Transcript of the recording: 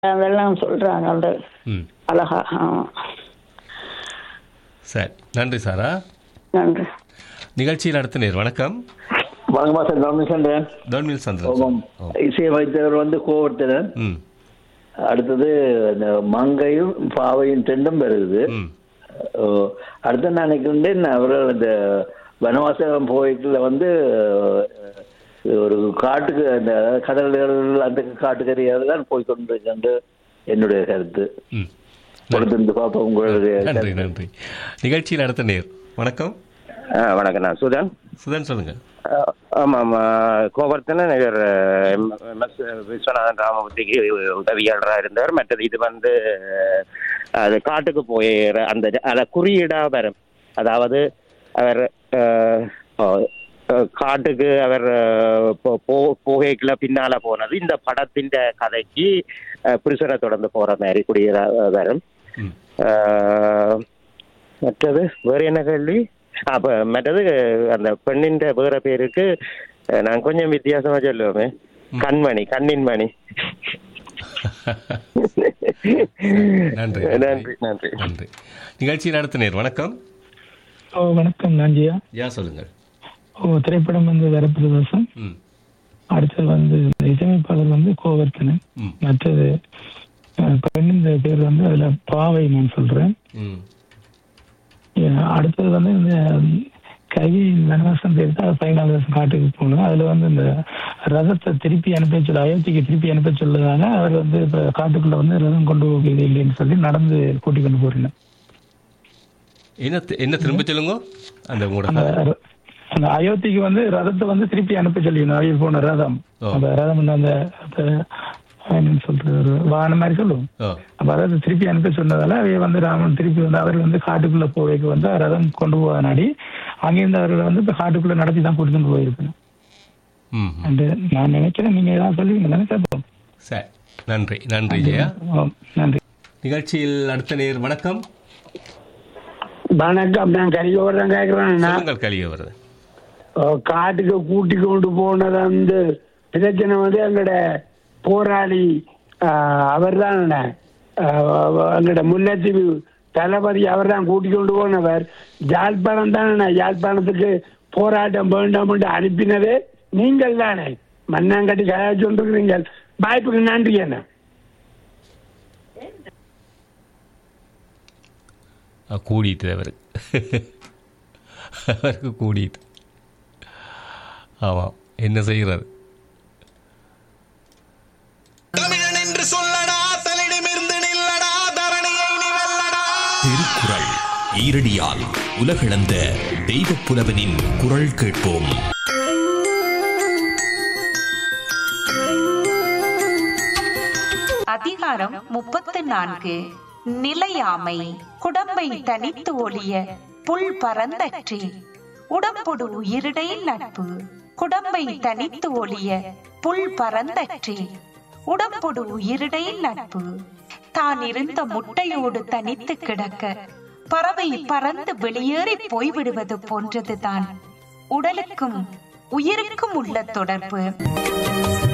அதெல்லாம் சொல்றாங்க அந்த ம் அழகா ஆமா சரி நன்றி சாரா நன்றி நிகழ்ச்சியில் அடுத்த நேர் வணக்கம் வணக்கம் மாஸ்டர் ரமேஷன் டொன்மில் சந்திரன் ஆமாம் ஓ. இசை வைத்தவர் வந்து கோவர்த்தனர் ம் அடுத்தது இந்த மங்கையும் பாவையும் ரெண்டும் வருது ம் ஓ, அடுத்து நான் நினைக்கின்றேன் அவர்கள் இந்த வனவாசம் போயிட்டுல வந்து அஹ், ஒரு காட்டுக்கு அந்த கடல்கள் அந்த காட்டுக்கரையாக தான் போய் கொண்டிருக்கின்ற என்னுடைய கருத்து ம் பொறுத்திருந்து பார்ப்போம் உங்களுடைய நன்றி கருத்து. நன்றி நிகழ்ச்சியில் அடுத்த நேர் வணக்கம் ஆ, வணக்கம் நான் சுதன் சுதன் சொல்லுங்க ஆ, ஆமாம் ஆ, கோவர்த்தனன் இவர் எம் எஸ் விஸ்வநாதன் ராமமூர்த்திக்கு உதவியாளராக இருந்தவர் மற்றது இது வந்து அது காட்டுக்கு போய் அந்த அத குறியீடா வரும் அதாவது அவர் ஆ, ஆ, காட்டுக்கு அவர் போகைக்குள்ள பின்னால போனது இந்த படத்தின் கதைக்கு ஆ, புருஷனை தொடர்ந்து போற மாதிரி குடியேற வரும் ம் ஆஹ், மற்றது வேற என்ன கேள்வி அப்ப மற்றது அந்த பெண்ணின் வேற பேருக்கு அஹ், நான் கொஞ்சம் வித்தியாசமா சொல்லுவோமே கண்மணி கண்ணின் மணி நன்றி நன்றி நன்றி நன்றி நிகழ்ச்சியில் அடுத்த நேர் வணக்கம் ஓ வணக்கம் நாஞ்சியா யா சொல்லுங்கள் ஓ திரைப்படம் வந்து வரப்பிரதேசம் ம் அடுத்தது வந்து இந்த இசையமைப்பாளர் வந்து கோவர்த்தனன் ம் மற்றது அஹ், பெண்ணின் பேர் வந்து அதுல பாவை நான் சொல்றேன் ம் அஹ், அடுத்தது வந்து இந்த கவி வனவாசம் பேர் தான் பதினாலு வருஷம் காட்டுக்கு போகணும் அதுல வந்து இந்த ரதத்தை திருப்பி அனுப்ப சொல்ல அயோத்திக்கு திருப்பி அனுப்ப சொல்லதால அவர் வந்து இப்ப காட்டுக்குள்ள வந்து ரதம் கொண்டு போகிறது இல்லைன்னு சொல்லி நடந்து கூட்டி கொண்டு போறேன் என்ன தி- என்ன திரும்ப சொல்லுங்க அந்த உங்களோட அந்த ர- அந்த அயோத்திக்கு வந்து ரதத்தை வந்து திருப்பி அனுப்ப சொல்லிடணும் அவைய போன ரதம் ஓ. அந்த ரதம் வந்து அந்த அந்த என்னன்னு சொல்றது ஒரு வாகனம் மாதிரி சொல்லுவோம் ஓ அப்ப ரதத்தை திருப்பி அனுப்ப சொன்னதால அவைய வந்து ராமன் திருப்பி வந்து அவர் வந்து காட்டுக்குள்ள போவைக்கு வந்து ரதம் கொண்டு போவதனாடி அங்கிருந்து அவர்களை வந்து இப்ப காட்டுக்குள்ள நடத்தி தான் கூட்டிட்டு போயிருக்கணும் ம் ம். அண்ட் நான் நினைக்கிறேன் நீங்க ஏதாவது சொல்லுவீங்க தானே கேட்போம் சரி நன்றி நன்றி ஜெயா ஆம், நன்றி நிகழ்ச்சியில் அடுத்த நேர் வணக்கம் வணக்கம் நான் கரியோரம் கேட்கிறேன் சொல்லுங்கள் கலிய வருது காட்டுக்கு கூட்டி கொண்டு போனது வந்து பிரச்சனை வந்து எங்களோட போராளி அவர் தான் எங்களோட முல்லைத்தீவு தளபதி அவர் தான் கூட்டி கொண்டு போனவர் யாழ்ப்பாணம் தானே யாழ்ப்பாணத்துக்கு போராட்டம் வேண்டாம் என்று அனுப்பினதே நீங்கள் தானே மண்ணாங்கட்டி கயாச்சு கொண்டிருக்கிறீங்க வாய்ப்புக்கு நன்றி என்ன ஆ, கூடிட்டு அவருக்கு அவருக்கு கூடிட்டு ஆமாம் என்ன செய்கிறது தமிழன் என்று சொல்லடா தலிடமிருந்து நில்லடா தரணியை நீ வெல்லடா திருக்குறள் ஈரடியால் உலகளந்த தெய்வப் புலவனின் குரல் கேட்போம் அதிகாரம் முப்பத்து நான்கு நிலையாமை குடம்பை தனித்து ஒளிய புல் பரந்தற்றி உடம்பொடு உயிரிடை நட்பு குடம்பை தனித்து ஒளிய புல் பரந்தற்றி உடம்பொடு உயிரிடை நட்பு தான் இருந்த முட்டையோடு தனித்து கிடக்க பறவை பறந்து வெளியேறி போய்விடுவது போன்றதுதான் உடலுக்கும் உயிருக்கும் உள்ள தொடர்பு